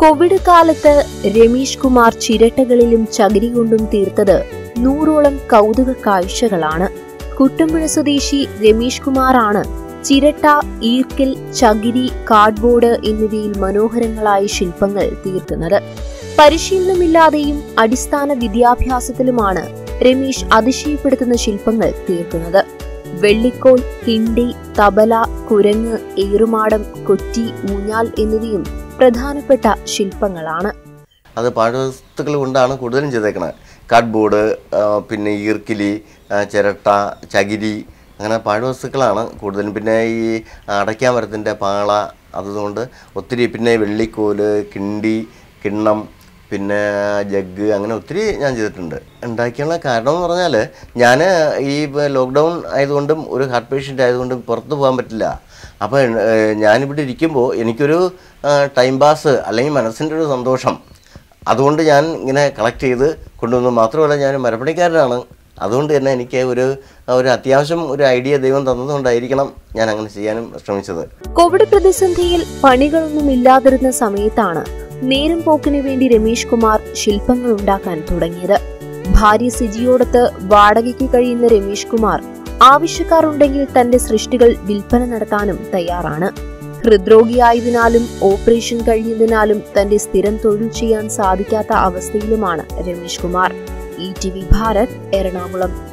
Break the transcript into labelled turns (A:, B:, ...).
A: Covid കാലത്ത് രമേഷ് കുമാർ ചിരട്ടകളിലും ചകിരി കൊണ്ടും തീർത്തത് നൂറോളം കൗതുക കാഴ്ചകളാണ് കുട്ടമ്പുഴ സ്വദേശി രമേഷ് കുമാറാണ് ചിരട്ട ഈർക്കിൽ ചകിരി കാർഡ്ബോർഡ് എന്നിവയിൽ മനോഹരങ്ങളായ ശില്പങ്ങൾ തീർക്കുന്നത് പരിശീലനമില്ലാതെയും അടിസ്ഥാന വിദ്യാഭ്യാസത്തിലുമാണ് രമേശ് അതിശയപ്പെടുത്തുന്ന ശില്പങ്ങൾ തീർക്കുന്നത് വെള്ളിക്കോൽ കിണ്ടി തബല കുരങ്ങ് ഏറുമാടം കൊറ്റി ഊഞ്ഞാൽ എന്നിവയും പ്രധാനപ്പെട്ട ശില്പങ്ങളാണ്
B: അത് പാഴ്വസ്തുക്കൾ കൊണ്ടാണ് കൂടുതലും ചെയ്തേക്കണത് കാർഡ്ബോർഡ് പിന്നെ ഈർക്കിലി ആ, ചിരട്ട ചകിരി അങ്ങനെ പാഴ്വസ്തുക്കളാണ് കൂടുതലും പിന്നെ ഈ അടയ്ക്കാൻ മരത്തിൻ്റെ പാള അതുകൊണ്ട് ഒത്തിരി പിന്നെ വെള്ളിക്കോല് കിണ്ടി കിണ്ണം പിന്നെ ജഗ് അങ്ങനെ ഒത്തിരി ഞാൻ ചെയ്തിട്ടുണ്ട് ഉണ്ടാക്കിയുള്ള കാരണം എന്ന് പറഞ്ഞാൽ ഞാൻ ഈ ലോക്ക്ഡൗൺ ആയതുകൊണ്ടും ഒരു ഹാർട്ട് പേഷ്യൻ്റ് ആയതുകൊണ്ടും പുറത്ത് പോകാൻ പറ്റില്ല അപ്പോൾ ഏഹ്, ഞാനിവിടെ ഇരിക്കുമ്പോൾ എനിക്കൊരു ടൈം പാസ് അല്ലെങ്കിൽ മനസ്സിൻ്റെ ഒരു സന്തോഷം അതുകൊണ്ട് ഞാൻ ഇങ്ങനെ കളക്ട് ചെയ്ത് കൊണ്ടുവന്നു മാത്രമല്ല ഞാൻ മരപ്പണിക്കാരനാണ് അതുകൊണ്ട് തന്നെ എനിക്ക് ഒരു ഒരു അത്യാവശ്യം ഒരു ഐഡിയ ദൈവം തന്നതുകൊണ്ടായിരിക്കണം ഞാൻ അങ്ങനെ ചെയ്യാനും ശ്രമിച്ചത്
A: കോവിഡ് പ്രതിസന്ധിയിൽ പണികളൊന്നും ഇല്ലാതിരുന്ന സമയത്താണ് നേരം പോക്കിനു വേണ്ടി രമേഷ് കുമാർ ശില്പങ്ങൾ ഉണ്ടാക്കാൻ തുടങ്ങിയത് ഭാര്യ സിജിയോടൊത്ത് വാടകയ്ക്ക് കഴിയുന്ന രമേഷ് കുമാർ ആവശ്യക്കാരുണ്ടെങ്കിൽ തന്റെ സൃഷ്ടികൾ വിൽപ്പന നടത്താനും തയ്യാറാണ് ഹൃദ്രോഗിയായതിനാലും ഓപ്പറേഷൻ കഴിഞ്ഞതിനാലും തന്റെ സ്ഥിരം തൊഴിൽ ചെയ്യാൻ സാധിക്കാത്ത അവസ്ഥയിലുമാണ് Ramesh Kumar E T V Bharat Ernakulam